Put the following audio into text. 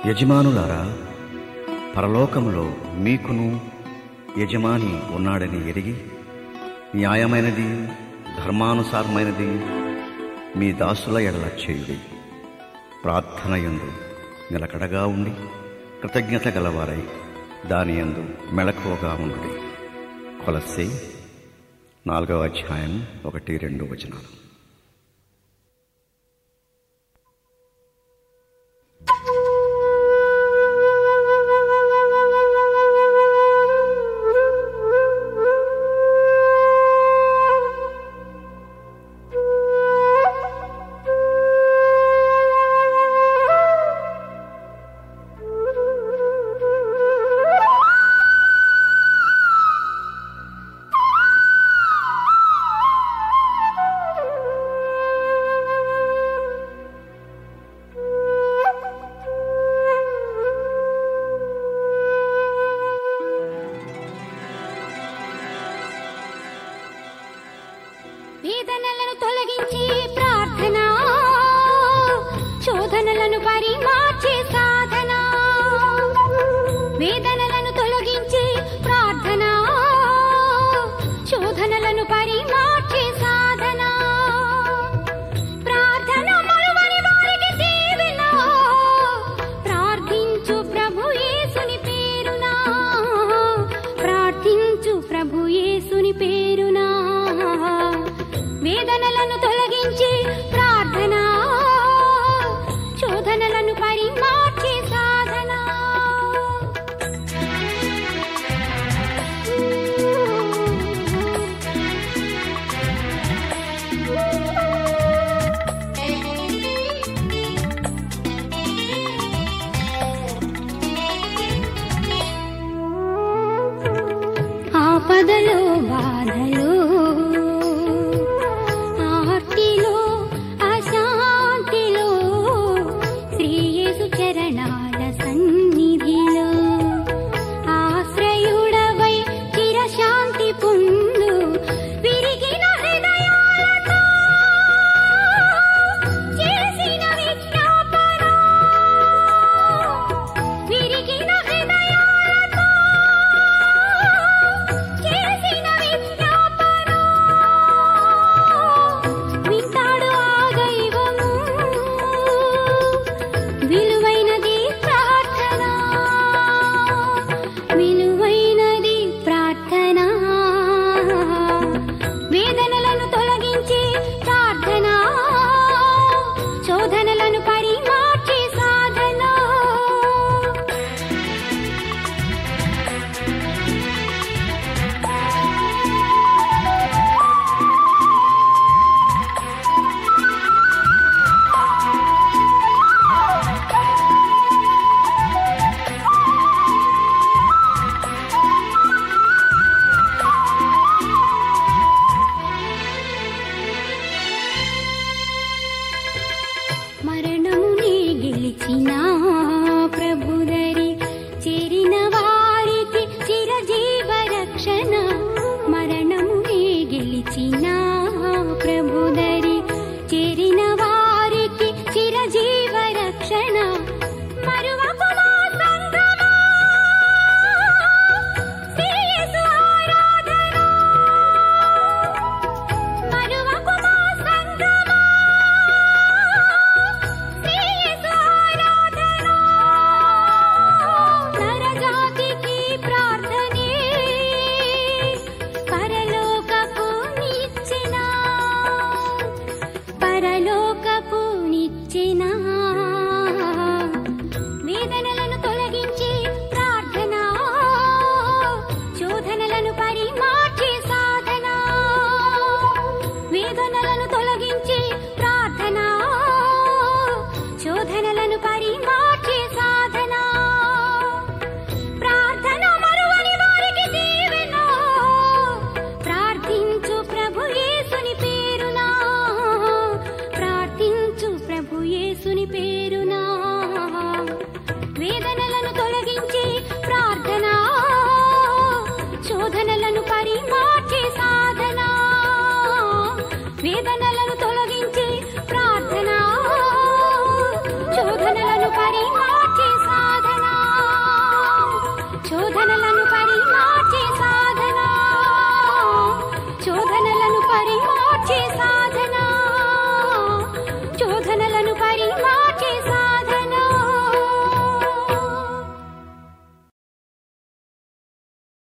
యజమానులారా పరలోకములో మీకును యజమాని ఉన్నాడని ఎరిగి న్యాయమైనది ధర్మానుసారమైనది మీ దాసుల ఎడల చేయుడి ప్రార్థన యందు నిలకడగా ఉండి కృతజ్ఞత గలవారై దాని యందు మెళకువగా ఉండుడి కొలస్సే నాలుగవ అధ్యాయం ఒకటి రెండు వచనాలు వేదనలను తొలగించి ప్రార్థన శోధనలను పరిమార్చే సాధన వేదనలను తొలగించి ప్రార్థన శోధనలను పరిమార్చే సాధన ప్రార్థన మరువని వారికి దీవెన ప్రార్థించు ప్రభు యేసుని పేరునా ప్రార్థించు ప్రభు యేసుని పేరునా వేదనలను తొలగించి ప్రార్థన శోధనలను పరిమార్చే సాధన ఆపదలో బాధలో ఆర్తిలో అశాంతిలో శ్రీయేసు చరణాల సన్నిధిలో ఆశ్రయుడవై చిరశాంతి పొందు విరిగిన హృదయాలతో చేసిన విజ్ఞాపన విరిగిన హృదయాలతో చేసిన చేశావు